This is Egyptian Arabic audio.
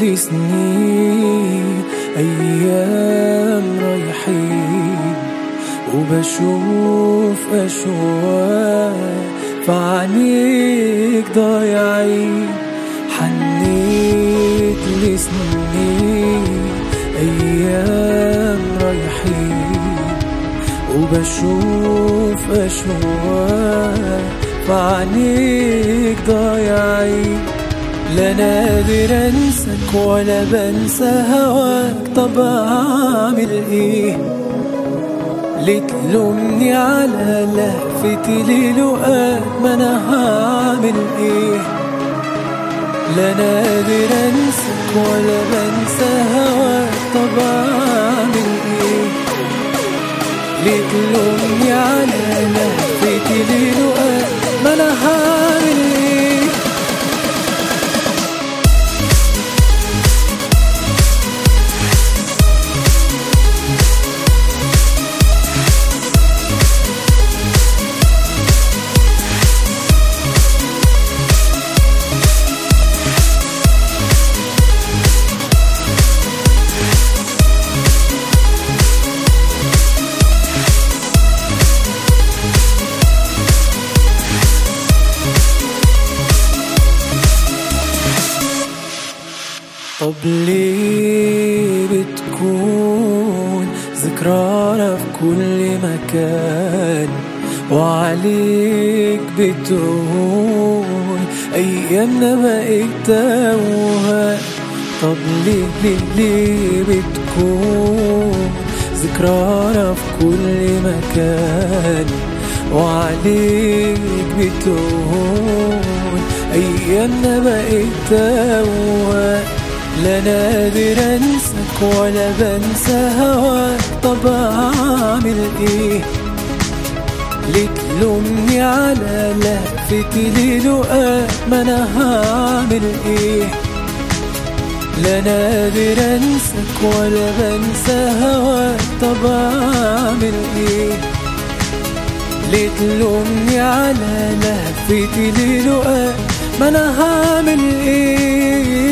لي سنين أيام رايحين وبشوف أشواق فعنيك ضايعين حنيت لي سنين أيام رايحين وبشوف أشواق فعنيك ضايعين لا نادر انساك ولا بنسى هواك طب اعمل ايه لتلومني على لهفتي للقاك ما انا هعمل ايه لا نادر انساك ولا بنسى هواك طب اعمل ايه لتلومني على لهفتي للقاك ما انا هعمل ايه طب ليه بتكون ذكرانا في كل مكان وعليك بتقول أيامنا بقت توهان طب ليه ليه ليه بتكون ذكرانا في كل مكان وعليك بتقول أيامنا بقت توهان لا نادر انساك ولا بنسى هواك طب اعمل ايه لتلومني على لهفتي للقاك ما انا هعمل ايه لا نادر انساك ولا بنسى هواك طب اعمل ايه لتلومني على لهفتي للقاك ما انا هعمل ايه